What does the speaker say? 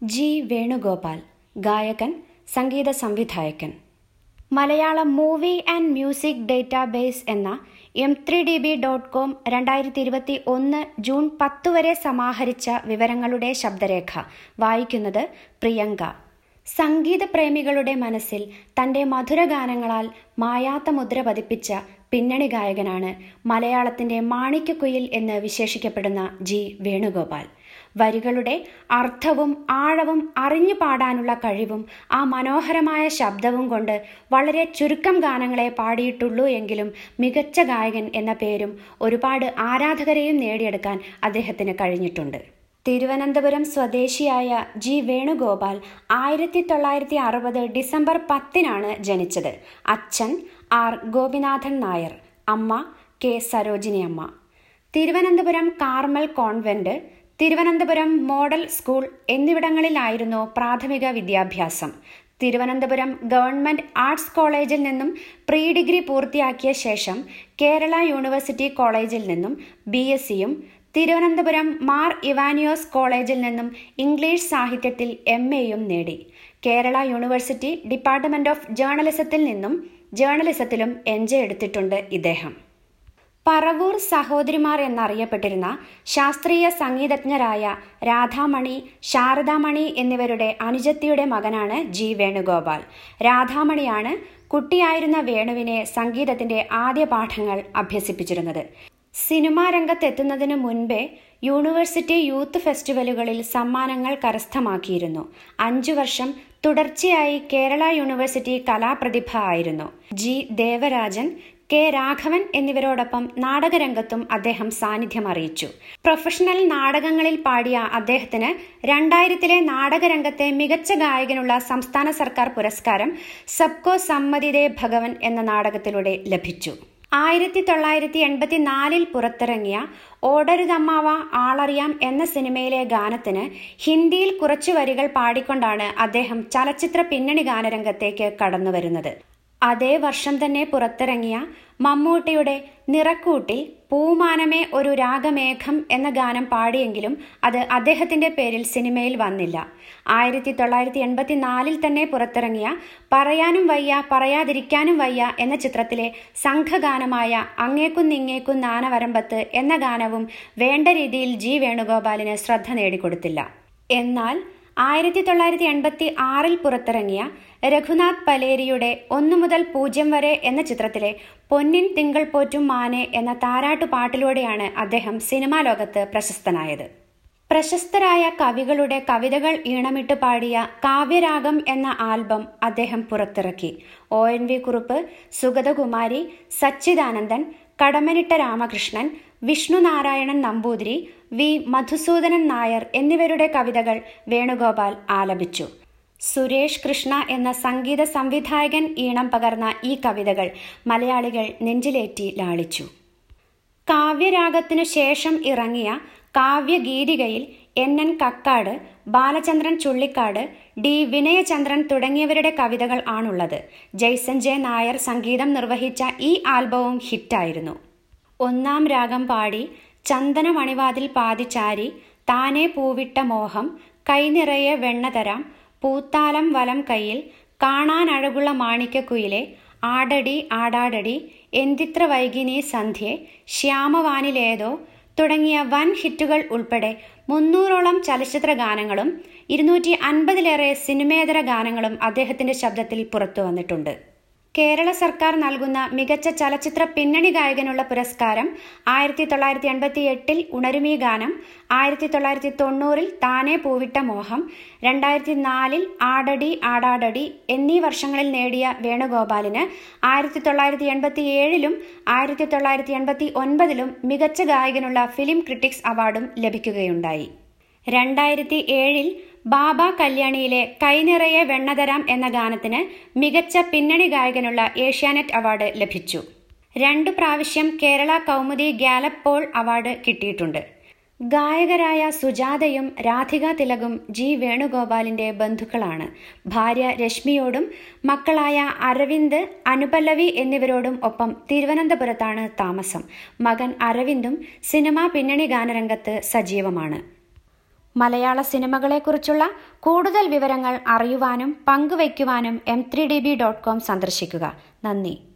G Venugopal ഗായകൻ സംഗീത സംവിധായകൻ Malayalam movie and music database എന്ന M three D B dot com രണ്ടായിരത്തി ഇരുപത്തി ഒന്ന് ജൂൺ പത്ത് വരെ സമാഹരിച്ച വിവരങ്ങളുടെ ശബ്ദരേഖ വായിക്കുന്നത് പ്രിയങ്ക സംഗീത പ്രേമികളുടെ മനസ്സിൽ തന്റെ മധുരഗാനങ്ങളാൽ മായാത്ത മുദ്ര പതിപ്പിച്ച പിന്നണി ഗായകനാണ് മലയാളത്തിന്റെ മാണിക്യക്കുയിൽ എന്ന് വിശേഷിക്കപ്പെടുന്ന ജി വേണുഗോപാൽ വരികളുടെ അർത്ഥവും ആഴവും അറിഞ്ഞു പാടാനുള്ള കഴിവും ആ മനോഹരമായ ശബ്ദവും കൊണ്ട് വളരെ ചുരുക്കം ഗാനങ്ങളെ പാടിയിട്ടുള്ളൂ എങ്കിലും മികച്ച ഗായകൻ എന്ന പേരും ഒരുപാട് ആരാധകരെയും നേടിയെടുക്കാൻ അദ്ദേഹത്തിന് കഴിഞ്ഞിട്ടുണ്ട് തിരുവനന്തപുരം സ്വദേശിയായ ജി വേണുഗോപാൽ ആയിരത്തി തൊള്ളായിരത്തി അറുപത് ഡിസംബർ പത്തിനാണ് ജനിച്ചത് അച്ഛൻ ആർ ഗോപിനാഥൻ നായർ അമ്മ K Sarojini Amma Thiruvananthapuram Carmel convent Thiruvananthapuram model school എന്നിവിടങ്ങളിലായിരുന്നു പ്രാഥമിക വിദ്യാഭ്യാസം തിരുവനന്തപുരം ഗവൺമെന്റ് ആർട്സ് കോളേജിൽ നിന്നും പ്രീ ഡിഗ്രി പൂർത്തിയാക്കിയ ശേഷം കേരള യൂണിവേഴ്സിറ്റി കോളേജിൽ നിന്നും ബി എസ് സിയും തിരുവനന്തപുരം മാർ ഇവാനിയോസ് കോളേജിൽ നിന്നും ഇംഗ്ലീഷ് സാഹിത്യത്തിൽ എം എയും നേടി കേരള യൂണിവേഴ്സിറ്റി ഡിപ്പാർട്ട്മെന്റ് ഓഫ് ജേർണലിസത്തിൽ നിന്നും ജേർണലിസത്തിലും എൻ ജെ എടുത്തിട്ടുണ്ട് ഇദ്ദേഹം പറവൂർ സഹോദരിമാർ എന്നറിയപ്പെട്ടിരുന്ന ശാസ്ത്രീയ സംഗീതജ്ഞരായ രാധാമണി ശാരദാമണി എന്നിവരുടെ അനുജത്തിയുടെ മകനാണ് ജി വേണുഗോപാൽ രാധാമണിയാണ് കുട്ടിയായിരുന്ന വേണുവിനെ സംഗീതത്തിന്റെ ആദ്യ പാഠങ്ങൾ അഭ്യസിപ്പിച്ചിരുന്നത് സിനിമാ രംഗത്തെത്തുന്നതിനു മുൻപേ യൂണിവേഴ്സിറ്റി യൂത്ത് ഫെസ്റ്റിവലുകളിൽ സമ്മാനങ്ങൾ കരസ്ഥമാക്കിയിരുന്നു അഞ്ചു വർഷം തുടർച്ചയായി കേരള യൂണിവേഴ്സിറ്റി കലാപ്രതിഭ ആയിരുന്നു ജി ദേവരാജൻ കെ രാഘവൻ എന്നിവരോടൊപ്പം നാടകരംഗത്തും അദ്ദേഹം സാന്നിധ്യം അറിയിച്ചു പ്രൊഫഷണൽ നാടകങ്ങളിൽ പാടിയ അദ്ദേഹത്തിന് രണ്ടായിരത്തിലെ നാടകരംഗത്തെ മികച്ച ഗായകനുള്ള സംസ്ഥാന സർക്കാർ പുരസ്കാരം സബ്കോ സമ്മതിദേ ഭഗവൻ എന്ന നാടകത്തിലൂടെ ലഭിച്ചു ആയിരത്തി തൊള്ളായിരത്തി എൺപത്തിനാലിൽ പുറത്തിറങ്ങിയ ഓടരുതമ്മാവ ആളറിയാം എന്ന സിനിമയിലെ ഗാനത്തിന് ഹിന്ദിയിൽ കുറച്ചു വരികൾ പാടിക്കൊണ്ടാണ് അദ്ദേഹം ചലച്ചിത്ര പിന്നണി ഗാനരംഗത്തേക്ക് കടന്നുവരുന്നത് അതേ വർഷം തന്നെ പുറത്തിറങ്ങിയ മമ്മൂട്ടിയുടെ നിറക്കൂട്ടിൽ പൂമാനമേ ഒരു രാഗമേഘം എന്ന ഗാനം പാടിയെങ്കിലും അത് അദ്ദേഹത്തിന്റെ പേരിൽ സിനിമയിൽ വന്നില്ല ആയിരത്തി തൊള്ളായിരത്തി എൺപത്തിനാലിൽ തന്നെ പുറത്തിറങ്ങിയ പറയാനും വയ്യ പറയാതിരിക്കാനും വയ്യ എന്ന ചിത്രത്തിലെ സംഘഗാനമായ അങ്ങേക്കും നിങ്ങേക്കും നാനവരമ്പത്ത് എന്ന ഗാനവും വേണ്ട രീതിയിൽ ജി വേണുഗോപാലിന് ശ്രദ്ധ നേടിക്കൊടുത്തില്ല എന്നാൽ ആയിരത്തി തൊള്ളായിരത്തി എൺപത്തി ആറിൽ പുറത്തിറങ്ങിയ രഘുനാഥ് പലേരിയുടെ ഒന്നു മുതൽ പൂജ്യം വരെ എന്ന ചിത്രത്തിലെ പൊന്നിൻ തിങ്കൾ പോറ്റും മാനെ എന്ന താരാട്ടു പാട്ടിലൂടെയാണ് അദ്ദേഹം സിനിമാ ലോകത്ത് പ്രശസ്തനായത് പ്രശസ്തരായ കവികളുടെ കവിതകൾ ഈണമിട്ട് പാടിയ കാവ്യരാഗം എന്ന ആൽബം അദ്ദേഹം പുറത്തിറക്കി O N V Kurup Sugathakumari Sachidanandan Kadammanitta Ramakrishnan Vishnunarayanan Namboothiri V Madhusoodanan Nair എന്നിവരുടെ കവിതകൾ വേണുഗോപാൽ ആലപിച്ചു സുരേഷ് കൃഷ്ണ എന്ന സംഗീത സംവിധായകൻ ഈണം പകർന്ന ഈ കവിതകൾ മലയാളികൾ നെഞ്ചിലേറ്റി ലാളിച്ചു കാവ്യരാഗത്തിനു ശേഷം ഇറങ്ങിയ കാവ്യഗീതികയിൽ N N Kakkad Balachandran Chullikkad D Vinayachandran തുടങ്ങിയവരുടെ കവിതകൾ ആണുള്ളത് ജയ്സൻ ജെ നായർ സംഗീതം നിർവഹിച്ച ഈ ആൽബവും ഹിറ്റായിരുന്നു ഒന്നാം രാഗം പാടി ചന്ദനമണിവാതിൽ പാതിച്ചാരി താനെ പൂവിട്ട മോഹം കൈനിറയെ വെണ്ണ തരാം പൂത്താലം വലം കയ്യിൽ കാണാനഴകുള്ള മാണിക്കക്കുയിലെ ആടടി ആടാടടി എന്തിത്ര വൈകിനി സന്ധ്യേ ശ്യാമവാനിലേതോ തുടങ്ങിയ വൻ ഹിറ്റുകൾ ഉൾപ്പെടെ മുന്നൂറോളം ചലച്ചിത്ര ഗാനങ്ങളും ഇരുന്നൂറ്റി അൻപതിലേറെ സിനിമേതര ഗാനങ്ങളും അദ്ദേഹത്തിന്റെ ശബ്ദത്തിൽ പുറത്തു വന്നിട്ടുണ്ട് കേരള സർക്കാർ നൽകുന്ന മികച്ച ചലച്ചിത്ര പിന്നണി ഗായകനുള്ള പുരസ്കാരം ആയിരത്തി തൊള്ളായിരത്തി എൺപത്തി എട്ടിൽ ഉണരുമീ ഗാനം ആയിരത്തി തൊള്ളായിരത്തി തൊണ്ണൂറിൽ താനെ പൂവിട്ട മോഹം രണ്ടായിരത്തി നാലിൽ ആടടി ആടാടടി എന്നീ വർഷങ്ങളിൽ നേടിയ വേണുഗോപാലിന് ആയിരത്തി തൊള്ളായിരത്തി എൺപത്തി ഏഴിലും ആയിരത്തി തൊള്ളായിരത്തി എൺപത്തി ഒൻപതിലും മികച്ച ഗായകനുള്ള ഫിലിം ക്രിട്ടിക്സ് അവാർഡും ലഭിക്കുകയുണ്ടായി രണ്ടായിരത്തി ഏഴിൽ ബാബ കല്യാണിയിലെ കൈനിറയെ വെണ്ണതരാം എന്ന ഗാനത്തിന് മികച്ച പിന്നണി ഗായകനുള്ള ഏഷ്യാനെറ്റ് അവാർഡ് ലഭിച്ചു രണ്ടു പ്രാവശ്യം Kerala Kaumudi Gallup poll award കിട്ടിയിട്ടുണ്ട് ഗായകരായ സുജാതയും രാധിക തിലകും ജി വേണുഗോപാലിന്റെ ബന്ധുക്കളാണ് ഭാര്യ രശ്മിയോടും മക്കളായ അരവിന്ദ് അനുപല്ലവി എന്നിവരോടും ഒപ്പം തിരുവനന്തപുരത്താണ് താമസം മകൻ അരവിന്ദും സിനിമാ പിന്നണി ഗാനരംഗത്ത് സജീവമാണ് മലയാള സിനിമകളെക്കുറിച്ചുള്ള കൂടുതൽ വിവരങ്ങൾ അറിയുവാനും പങ്കുവയ്ക്കുവാനും M three D B dot com സന്ദർശിക്കുക നന്ദി